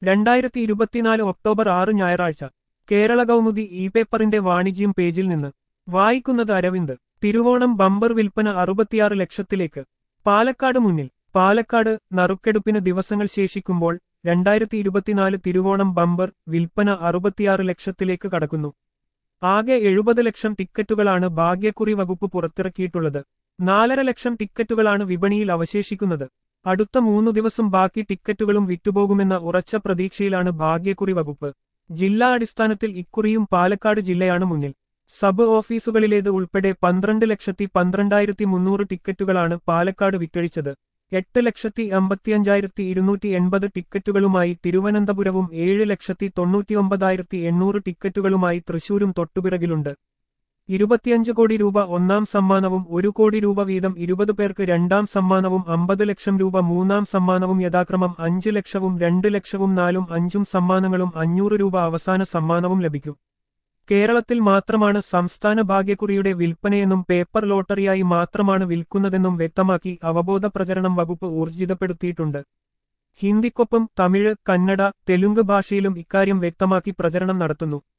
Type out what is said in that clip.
രണ്ടായിരത്തി ഇരുപത്തിനാല് ഒക്ടോബർ ആറ് ഞായറാഴ്ച കേരള കൗമുദി ഇ പേപ്പറിന്റെ വാണിജ്യം പേജിൽ നിന്ന് വായിക്കുന്നത് അരവിന്ദ് തിരുവോണം ബമ്പർ വിൽപ്പന അറുപത്തിയാറ് ലക്ഷത്തിലേക്ക് പാലക്കാട് മുന്നിൽ പാലക്കാട് നറുക്കെടുപ്പിന് ദിവസങ്ങൾ ശേഷിക്കുമ്പോൾ രണ്ടായിരത്തി ഇരുപത്തിനാല് തിരുവോണം ബമ്പർ വിൽപ്പന അറുപത്തിയാറ് ലക്ഷത്തിലേക്ക് കടക്കുന്നു ആകെ എഴുപത് ലക്ഷം ടിക്കറ്റുകളാണ് ഭാഗ്യക്കുറി വകുപ്പ് പുറത്തിറക്കിയിട്ടുള്ളത് നാലര ലക്ഷം ടിക്കറ്റുകളാണ് വിപണിയിൽ അവശേഷിക്കുന്നത് അടുത്ത മൂന്നു ദിവസം ബാക്കി ടിക്കറ്റുകളും വിറ്റുപോകുമെന്ന ഉറച്ച പ്രതീക്ഷയിലാണ് ഭാഗ്യക്കുറി വകുപ്പ് ജില്ലാ അടിസ്ഥാനത്തിൽ ഇക്കുറിയും പാലക്കാട് ജില്ലയാണ് മുന്നിൽ സബ് ഓഫീസുകളിലേത് ഉൾപ്പെടെ പന്ത്രണ്ട് ലക്ഷത്തി പന്ത്രണ്ടായിരത്തി മുന്നൂറ് ടിക്കറ്റുകളാണ് പാലക്കാട് വിറ്റഴിച്ചത് എട്ട് ലക്ഷത്തി അമ്പത്തിയഞ്ചായിരത്തി ഇരുന്നൂറ്റി എൺപത് ടിക്കറ്റുകളുമായി തിരുവനന്തപുരവും ഏഴ് ലക്ഷത്തി തൊണ്ണൂറ്റിയൊമ്പതായിരത്തി എണ്ണൂറ് ടിക്കറ്റുകളുമായി തൃശൂരും തൊട്ടുപിറകിലുണ്ട് ഇരുപത്തിയഞ്ച് കോടി രൂപ ഒന്നാം സമ്മാനവും ഒരു കോടി രൂപ വീതം ഇരുപത് പേർക്ക് രണ്ടാം സമ്മാനവും അമ്പത് ലക്ഷം രൂപ മൂന്നാം സമ്മാനവും യഥാക്രമം അഞ്ച് ലക്ഷവും രണ്ട് ലക്ഷവും നാലും അഞ്ചും സമ്മാനങ്ങളും അഞ്ഞൂറ് രൂപ അവസാന സമ്മാനവും ലഭിക്കും കേരളത്തിൽ മാത്രമാണ് സംസ്ഥാന ഭാഗ്യക്കുറിയുടെ വിൽപ്പനയെന്നും പേപ്പർ ലോട്ടറിയായി മാത്രമാണ് വിൽക്കുന്നതെന്നും വ്യക്തമാക്കി അവബോധ പ്രചരണം വകുപ്പ് ഊർജിതപ്പെടുത്തിയിട്ടുണ്ട് ഹിന്ദിക്കൊപ്പം തമിഴ് കന്നഡ തെലുങ്ക് ഭാഷയിലും ഇക്കാര്യം വ്യക്തമാക്കി പ്രചരണം നടത്തുന്നു